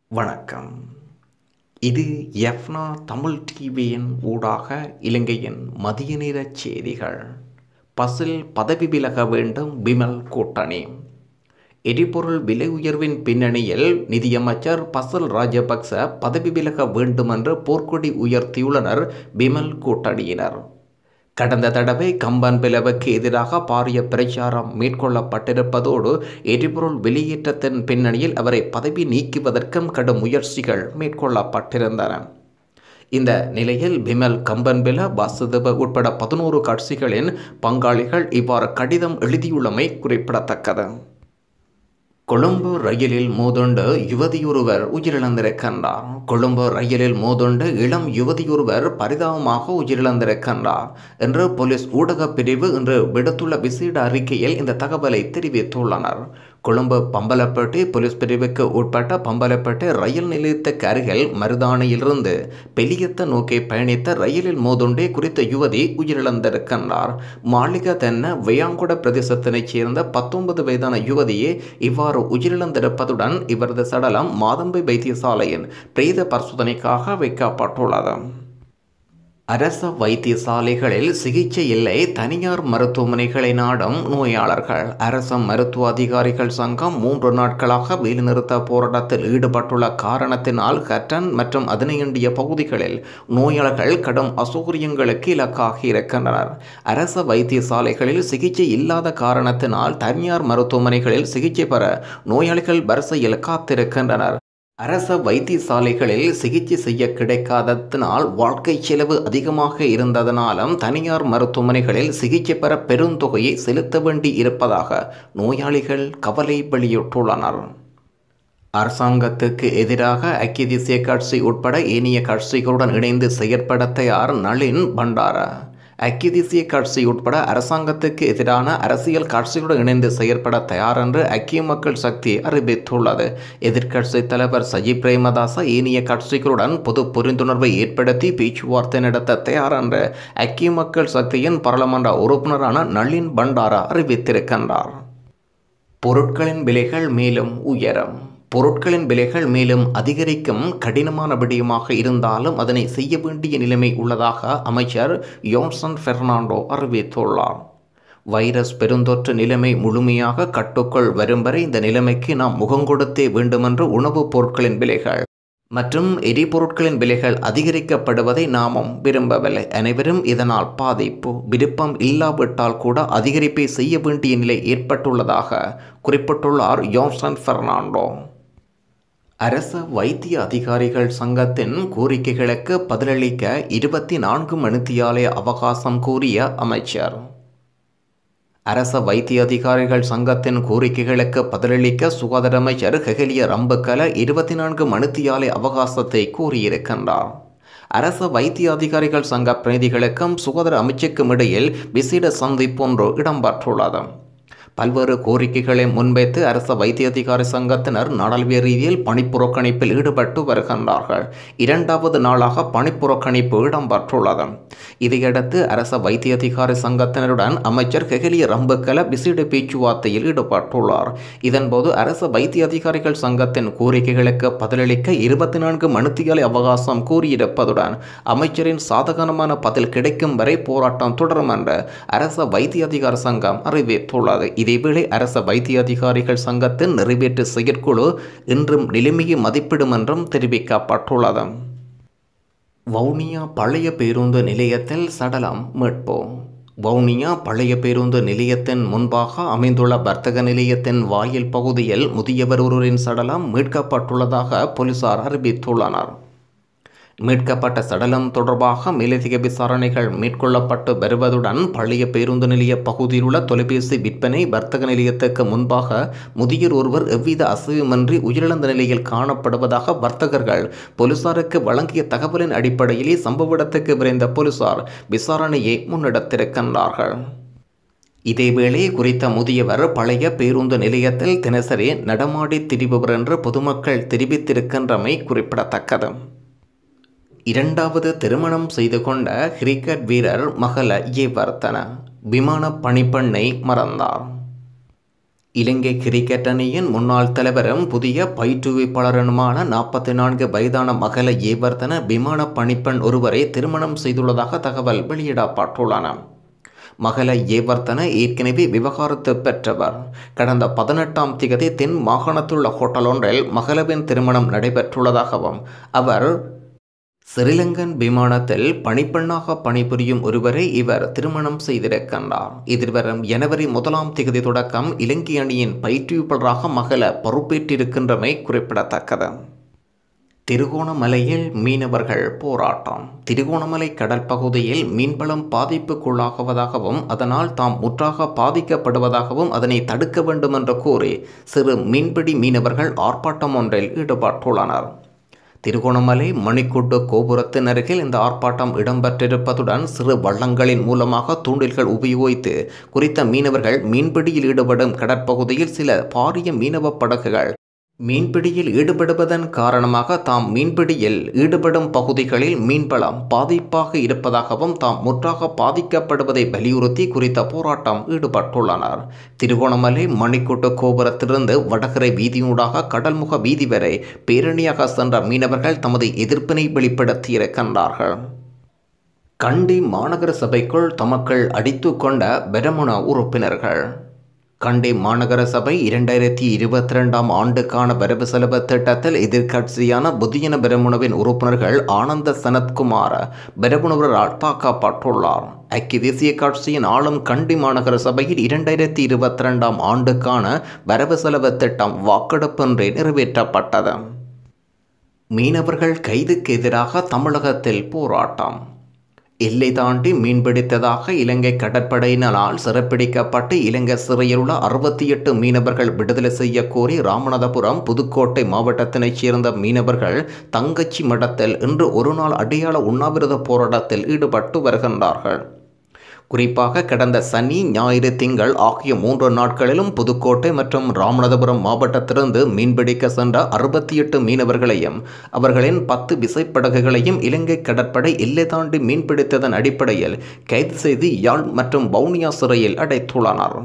வணக்கம் இது எஃப்னா தமிழ் டிவியின் ஊடாக இலங்கையின் மதிய நேரச் செய்திகள் பஸ்ஸில் பதவி விலக வேண்டும் பிமல் கூட்டணி எரிபொருள் விலை உயர்வின் பின்னணியில் நிதியமைச்சர் பசல் ராஜபக்ச பதவி விலக வேண்டுமென்று போர்க்கொடி உயர்த்தியுள்ளனர் பிமல் கூட்டணியினர் கடந்த தடவை கம்பன் பிளவுக்கு எதிராக பாரிய பிரச்சாரம் மேற்கொள்ளப்பட்டிருப்பதோடு எரிபொருள் வெளியேற்றத்தின் பின்னணியில் அவரை பதவி நீக்குவதற்கும் கடும் முயற்சிகள் மேற்கொள்ளப்பட்டிருந்தன இந்த நிலையில் பிமல் கம்பன்பில வாசுதேவ உட்பட பதினோரு கட்சிகளின் பங்காளிகள் இவ்வாறு கடிதம் எழுதியுள்ளமை குறிப்பிடத்தக்கது கொழும்பு ரயிலில் மோதுண்டு யுவதியொருவர் உயிரிழந்திருக்கின்றார் கொழும்பு ரயிலில் மோதுண்டு இளம் யுவதியொருவர் பரிதாபமாக உயிரிழந்திருக்கின்றார் என்று போலீஸ் ஊடகப் பிரிவு இன்று விடுத்துள்ள விசேட அறிக்கையில் இந்த தகவலை தெரிவித்துள்ளனர் கொழும்பு பம்பலப்பேட்டை போலீஸ் பிரிவுக்கு உட்பட்ட பம்பலப்பேட்டை ரயில் நிலையத்துக்கு அருகில் மருதானையிலிருந்து பெலியத்த நோக்கி பயணித்த ரயிலில் மோதுண்டே குறித்த யுவதி உயிரிழந்திருக்கின்றார் மாளிகா தென்ன வெயாங்குட பிரதேசத்தினைச் சேர்ந்த பத்தொன்பது வயதான யுவதியே இவ்வாறு உயிரிழந்திருப்பதுடன் இவரது சடலம் மாதம்பை வைத்தியசாலையின் பிரேத பரிசோதனைக்காக வைக்கப்பட்டுள்ளது அரச வைத்தியசாலைகளில் சிகிச்சை இல்லை தனியார் மருத்துவமனைகளை நாடும் நோயாளர்கள் அரச மருத்துவ அதிகாரிகள் சங்கம் மூன்று நாட்களாக வேலைநிறுத்த போராட்டத்தில் ஈடுபட்டுள்ள காரணத்தினால் ஹட்டன் மற்றும் அதனையண்டிய பகுதிகளில் நோயாளர்கள் கடும் அசௌகரியங்களுக்கு இலக்காகி இருக்கின்றனர் அரச வைத்தியசாலைகளில் சிகிச்சை இல்லாத காரணத்தினால் தனியார் மருத்துவமனைகளில் சிகிச்சை பெற நோயாளிகள் வரிசையில் காத்திருக்கின்றனர் அரச வைத்தியசாலைகளில் சிகிச்சை செய்ய கிடைக்காததினால் வாழ்க்கை செலவு அதிகமாக இருந்ததனாலும் தனியார் மருத்துவமனைகளில் சிகிச்சை பெற பெருந்தொகையை செலுத்த வேண்டி இருப்பதாக நோயாளிகள் கவலை வெளியிட்டுள்ளனர் அரசாங்கத்துக்கு எதிராக ஐக்கிய தேசிய கட்சி உட்பட ஏனைய கட்சிகளுடன் இணைந்து செயற்பட தயார் நளின் பண்டாரா ஐக்கிய தேசிய கட்சி உட்பட அரசாங்கத்துக்கு எதிரான அரசியல் கட்சிகளுடன் இணைந்து செயற்பட தயார் என்று ஐக்கிய மக்கள் சக்தி அறிவித்துள்ளது எதிர்க்கட்சி தலைவர் சஜித் பிரேமதாச ஏனைய கட்சிகளுடன் பொது புரிந்துணர்வை ஏற்படுத்தி பேச்சுவார்த்தை நடத்த தயார் என்று ஐக்கிய மக்கள் சக்தியின் பாராளுமன்ற உறுப்பினரான நளின் பண்டாரா அறிவித்திருக்கின்றார் பொருட்களின் விலைகள் மேலும் உயரும் பொருட்களின் விலைகள் மேலும் அதிகரிக்கும் கடினமான விடயமாக இருந்தாலும் அதனை செய்ய வேண்டிய நிலைமை உள்ளதாக அமைச்சர் யோன்சன் பெர்னாண்டோ அறிவித்துள்ளார் வைரஸ் பெருந்தொற்று நிலைமை முழுமையாக கட்டுக்குள் வரும் வரை இந்த நிலைமைக்கு நாம் முகங்கொடுத்தே வேண்டுமென்று உணவுப் பொருட்களின் விலைகள் மற்றும் எரிபொருட்களின் விலைகள் அதிகரிக்கப்படுவதை நாமும் விரும்பவில்லை அனைவரும் இதனால் பாதிப்பு விருப்பம் இல்லாவிட்டால் கூட அதிகரிப்பை செய்ய வேண்டிய நிலை ஏற்பட்டுள்ளதாக குறிப்பிட்டுள்ளார் யோன்சன் பெர்னாண்டோ அரச வைத்திய அதிகாரிகள் சங்கத்தின் கோரிக்கைகளுக்கு பதிலளிக்க இருபத்தி நான்கு மணித்தியாலய அவகாசம் கோரிய அமைச்சர் அரச வைத்திய அதிகாரிகள் சங்கத்தின் கோரிக்கைகளுக்கு பதிலளிக்க சுகாதார அமைச்சர் ஹெகலிய ரம்புக்கல இருபத்தி நான்கு மணித்தியாலய அவகாசத்தை கோரியிருக்கின்றார் அரச வைத்திய அதிகாரிகள் சங்க பிரதிநிதிகளுக்கும் சுகாதார அமைச்சுக்கும் இடையில் விசேட சந்திப்பொன்று இடம்பெற்றுள்ளது பல்வேறு கோரிக்கைகளை முன்வைத்து அரச வைத்திய அதிகாரி சங்கத்தினர் நாடாளுமன்ற ரீதியில் பணிப்புறக்கணிப்பில் ஈடுபட்டு வருகின்றார்கள் இரண்டாவது நாளாக பணிப்புறக்கணிப்பு இடம்பெற்றுள்ளது இதையடுத்து அரச வைத்திய அதிகாரி சங்கத்தினருடன் அமைச்சர் ஹெகலிய ரம்புக்கல விசேட பேச்சுவார்த்தையில் ஈடுபட்டுள்ளார் இதன்போது அரச வைத்திய அதிகாரிகள் சங்கத்தின் கோரிக்கைகளுக்கு பதிலளிக்க இருபத்தி நான்கு மணித்தியாலை அவகாசம் கூறியிருப்பதுடன் அமைச்சரின் சாதகமான பதில் கிடைக்கும் வரை போராட்டம் தொடரும் என்று அரச வைத்திய அதிகார சங்கம் அறிவித்துள்ளது இதேவேளை அரச வைத்திய அதிகாரிகள் சங்கத்தின் நிறைவேற்று செயற்குழு இன்றும் நிலைமையை மதிப்பிடும் என்றும் தெரிவிக்கப்பட்டுள்ளது வவுனியா பழைய பேருந்து நிலையத்தில் சடலம் மீட்பு வவுனியா பழைய பேருந்து நிலையத்தின் முன்பாக அமைந்துள்ள வர்த்தக நிலையத்தின் வாயில் பகுதியில் முதியவர் ஒருவரின் சடலம் மீட்கப்பட்டுள்ளதாக போலீசார் அறிவித்துள்ளனர் மீட்கப்பட்ட சடலம் தொடர்பாக மேலதிக விசாரணைகள் மேற்கொள்ளப்பட்டு வருவதுடன் பழைய பேருந்து நிலைய பகுதியில் உள்ள தொலைபேசி விற்பனை வர்த்தக நிலையத்துக்கு முன்பாக முதியர் ஒருவர் எவ்வித அசைவுமின்றி உயிரிழந்த நிலையில் காணப்படுவதாக வர்த்தகர்கள் போலீசாருக்கு வழங்கிய தகவலின் அடிப்படையிலே சம்பவ இடத்துக்கு விரைந்த போலீசார் விசாரணையை முன்னெடுத்திருக்கின்றார்கள் இதேவேளை குறித்த முதியவர் பழைய பேருந்து நிலையத்தில் தினசரி நடமாடி திரிபவர் என்று பொதுமக்கள் தெரிவித்திருக்கின்றமை குறிப்பிடத்தக்கது இரண்டாவது திருமணம் செய்து கொண்ட கிரிக்கெட் வீரர் மகள ஏவர்த்தன விமான பணிப்பெண்ணை மறந்தார் இலங்கை கிரிக்கெட் அணியின் முன்னாள் தலைவரும் புதிய பயிற்றுவிப்பாளருமான நாற்பத்தி நான்கு வயதான மகள ஏவர்தன விமான பணிப்பெண் ஒருவரை திருமணம் செய்துள்ளதாக தகவல் வெளியிடப்பட்டுள்ளன மகள ஏவர்த்தன ஏற்கனவே விவகாரத்து பெற்றவர் கடந்த பதினெட்டாம் திகதி தென் மாகாணத்திலுள்ள ஹோட்டல் ஒன்றில் மகளவின் திருமணம் நடைபெற்றுள்ளதாகவும் அவர் ஸ்ரீலங்கன் விமானத்தில் பணிப்பெண்ணாக பணிபுரியும் ஒருவரை இவர் திருமணம் செய்திருக்கின்றார் எதிர்வரும் ஜனவரி முதலாம் திகதி தொடக்கம் இலங்கை அணியின் பயிற்றுவிப்பாளராக மகள பொறுப்பேற்றிருக்கின்றமை குறிப்பிடத்தக்கது திருகோணமலையில் மீனவர்கள் போராட்டம் திருகோணமலை கடல் பகுதியில் மீன்வளம் பாதிப்புக்குள்ளாகுவதாகவும் அதனால் தாம் முற்றாக பாதிக்கப்படுவதாகவும் அதனை தடுக்க வேண்டும் என்று கூறி சிறு மீன்பிடி மீனவர்கள் ஆர்ப்பாட்டம் ஒன்றில் ஈடுபட்டுள்ளனர் திருகோணமலை மணிக்கூட்டு கோபுரத்தின் அருகில் இந்த ஆர்ப்பாட்டம் இடம்பெற்றிருப்பதுடன் சிறு வள்ளங்களின் மூலமாக தூண்டில்கள் உபயோகித்து குறித்த மீனவர்கள் மீன்பிடியில் ஈடுபடும் கடற்பகுதியில் சில பாரிய மீனவ படகுகள் மீன்பிடியில் ஈடுபடுவதன் காரணமாக தாம் மீன்பிடியில் ஈடுபடும் பகுதிகளில் மீன்வளம் பாதிப்பாக இருப்பதாகவும் தாம் முற்றாக பாதிக்கப்படுவதை வலியுறுத்தி குறித்த போராட்டம் ஈடுபட்டுள்ளனர் திருகோணமலை மணிக்கூட்டு கோபுரத்திலிருந்து வடகரை வீதியூடாக கடல்முக வீதி வரை பேரணியாக சென்ற மீனவர்கள் தமது எதிர்ப்பினை வெளிப்படுத்தியிருக்கின்றார்கள் கண்டி மாநகர சபைக்குள் தமக்கள் அடித்து கொண்ட பெரமுன உறுப்பினர்கள் கண்டி மாநகர சபை இரண்டாயிரத்தி இருபத்தி ரெண்டாம் ஆண்டுக்கான வரவு செலவு திட்டத்தில் எதிர்க்கட்சியான புதியன பெரமுனவின் உறுப்பினர்கள் ஆனந்த சனத்குமார் பெரமுனவரால் தாக்கப்பட்டுள்ளார் ஐக்கிய தேசிய கட்சியின் ஆளும் கண்டி மாநகர சபையில் இரண்டாயிரத்தி இருபத்தி ரெண்டாம் ஆண்டுக்கான வரவு செலவு திட்டம் வாக்கெடுப்பின்றி நிறைவேற்றப்பட்டது மீனவர்கள் கைதுக்கு எதிராக தமிழகத்தில் போராட்டம் எல்லை தாண்டி மீன்பிடித்ததாக இலங்கை கடற்படையினரால் சிறைப்பிடிக்கப்பட்டு இலங்கை சிறையில் உள்ள அறுபத்தி எட்டு மீனவர்கள் விடுதலை செய்ய கோரி ராமநாதபுரம் புதுக்கோட்டை மாவட்டத்தினைச் சேர்ந்த மீனவர்கள் தங்கச்சி மடத்தில் இன்று ஒரு நாள் அடையாள உண்ணாவிரத போராட்டத்தில் ஈடுபட்டு வருகின்றார்கள் குறிப்பாக கடந்த சனி ஞாயிறு திங்கள் ஆகிய மூன்று நாட்களிலும் புதுக்கோட்டை மற்றும் ராமநாதபுரம் மாவட்டத்திலிருந்து மீன்பிடிக்க சென்ற அறுபத்தி எட்டு மீனவர்களையும் அவர்களின் பத்து விசைப்படகுகளையும் இலங்கை கடற்படை எல்லை தாண்டி மீன்பிடித்ததன் அடிப்படையில் கைது செய்து யாழ் மற்றும் வவுனியா சிறையில் அடைத்துள்ளனர்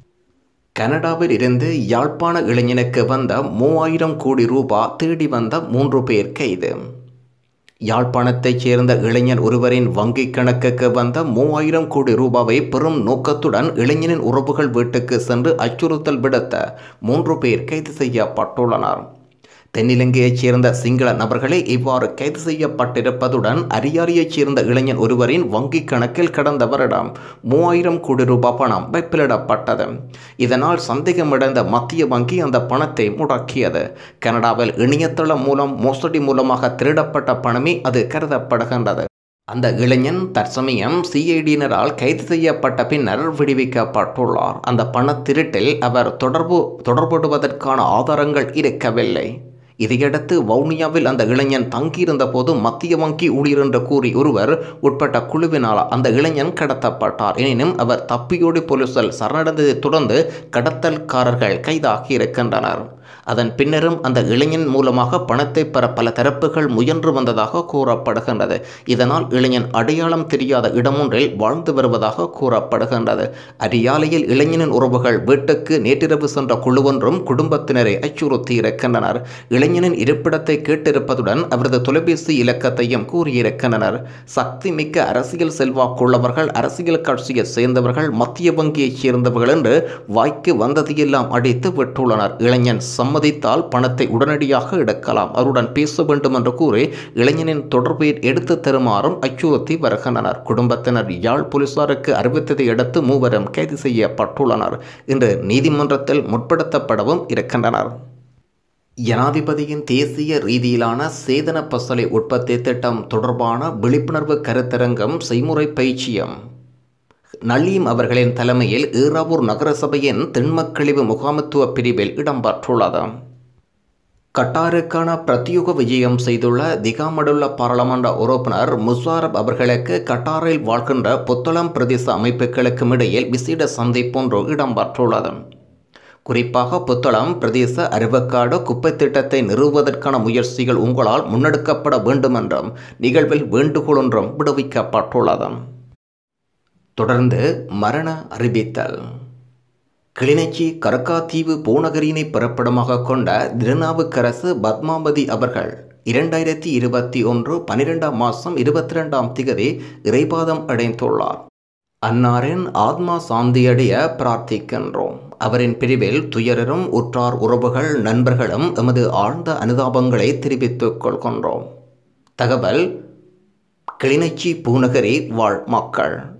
கனடாவில் இருந்து யாழ்ப்பாண இளைஞனுக்கு வந்த மூவாயிரம் கோடி ரூபாய் தேடி வந்த மூன்று பேர் கைது யாழ்ப்பாணத்தைச் சேர்ந்த இளைஞர் ஒருவரின் வங்கிக் கணக்குக்கு வந்த மூவாயிரம் கோடி ரூபாவை பெறும் நோக்கத்துடன் இளைஞனின் உறவுகள் வீட்டுக்கு சென்று அச்சுறுத்தல் விடுத்த மூன்று பேர் கைது செய்யப்பட்டுள்ளனர் தென்னிலங்கையைச் சேர்ந்த சிங்கள நபர்களே இவ்வாறு கைது செய்யப்பட்டிருப்பதுடன் அரியாரியைச் சேர்ந்த இளைஞன் ஒருவரின் வங்கிக் கணக்கில் கடந்த வருடம் மூவாயிரம் கோடி ரூபாய் பணம் வைப்பிலிடப்பட்டது இதனால் சந்தேகமடைந்த மத்திய வங்கி அந்த பணத்தை முடக்கியது கனடாவில் இணையதளம் மூலம் மோசடி மூலமாக திருடப்பட்ட பணமே அது கருதப்படுகின்றது அந்த இளைஞன் தற்சமயம் சிஐடியினரால் கைது செய்யப்பட்ட பின்னர் விடுவிக்கப்பட்டுள்ளார் அந்த பண திருட்டில் அவர் தொடர்பு தொடர்படுவதற்கான ஆதாரங்கள் இருக்கவில்லை இதையடுத்து வவுனியாவில் அந்த இளைஞன் தங்கியிருந்த போது மத்திய வங்கி ஊழியர் என்று கூறி ஒருவர் உட்பட்ட குழுவினால் அந்த இளைஞன் கடத்தப்பட்டார் எனினும் அவர் தப்பியோடி போலீசால் சரணடைந்ததைத் தொடர்ந்து கடத்தல்காரர்கள் கைதாகி இருக்கின்றனர் அதன் பின்னரும் அந்த இளைஞன் மூலமாக பணத்தை பெற பல தரப்புகள் முயன்று வந்ததாக கூறப்படுகின்றது இதனால் இளைஞன் அடையாளம் தெரியாத இடமொன்றில் வாழ்ந்து வருவதாக கூறப்படுகின்றது அரியாலையில் இளைஞனின் உறவுகள் வீட்டுக்கு நேற்றிரவு சென்ற குழுவொன்றும் குடும்பத்தினரை அச்சுறுத்தி இருக்கின்றனர் இளைஞனின் இருப்பிடத்தை கேட்டிருப்பதுடன் அவரது தொலைபேசி இலக்கத்தையும் கூறியிருக்கின்றனர் சக்தி மிக்க அரசியல் செல்வாக்குள்ளவர்கள் அரசியல் கட்சியை சேர்ந்தவர்கள் மத்திய வங்கியைச் சேர்ந்தவர்கள் என்று வாய்க்கு வந்ததையெல்லாம் அடித்து விட்டுள்ளனர் இளைஞன் சம்மதித்தால் பணத்தை உடனடியாக எடுக்கலாம் அவருடன் பேச வேண்டும் என்று கூறி இளைஞனின் தொடர்பை எடுத்து தருமாறும் அச்சுறுத்தி வருகின்றனர் குடும்பத்தினர் யாழ் போலீசாருக்கு அறிவித்ததை அடுத்து மூவரும் கைது செய்யப்பட்டுள்ளனர் இன்று நீதிமன்றத்தில் முற்படுத்தப்படவும் இருக்கின்றனர் ஜனாதிபதியின் தேசிய ரீதியிலான சேதன பசலை உற்பத்தி திட்டம் தொடர்பான விழிப்புணர்வு கருத்தரங்கம் செய்முறை பயிற்சியம் நலீம் அவர்களின் தலைமையில் ஈராவூர் நகரசபையின் திண்மக்கழிவு முகாமத்துவ பிரிவில் இடம்பெற்றுள்ளது கட்டாருக்கான பிரத்யோக விஜயம் செய்துள்ள திகாமடுள்ள பாராளுமன்ற உறுப்பினர் முசாரப் அவர்களுக்கு கட்டாரில் வாழ்கின்ற புத்தளம் பிரதேச அமைப்புகளுக்கும் இடையில் விசேட சந்திப்பொன்று இடம்பெற்றுள்ளது குறிப்பாக புத்தளம் பிரதேச அருவக்காடு குப்பை திட்டத்தை நிறுவுவதற்கான முயற்சிகள் உங்களால் முன்னெடுக்கப்பட வேண்டும் என்றும் நிகழ்வில் வேண்டுகோள் ஒன்றும் விடுவிக்கப்பட்டுள்ளது தொடர்ந்து மரண அறிவித்தல் கிளிநொச்சி கரக்காத்தீவு பூநகரினை பிறப்பிடமாக கொண்ட திருநாவுக்கரசு பத்மாவதி அவர்கள் இரண்டாயிரத்தி இருபத்தி ஒன்று பனிரெண்டாம் மாதம் இருபத்தி ரெண்டாம் திகதி இறைபாதம் அடைந்துள்ளார் அன்னாரின் ஆத்மா சாந்தியடைய பிரார்த்திக்கின்றோம் அவரின் பிரிவில் துயரரும் உற்றார் உறவுகள் நண்பர்களும் எமது ஆழ்ந்த அனுதாபங்களை தெரிவித்துக் கொள்கின்றோம் தகவல் கிளிநொச்சி பூநகரி வாழ் மக்கள்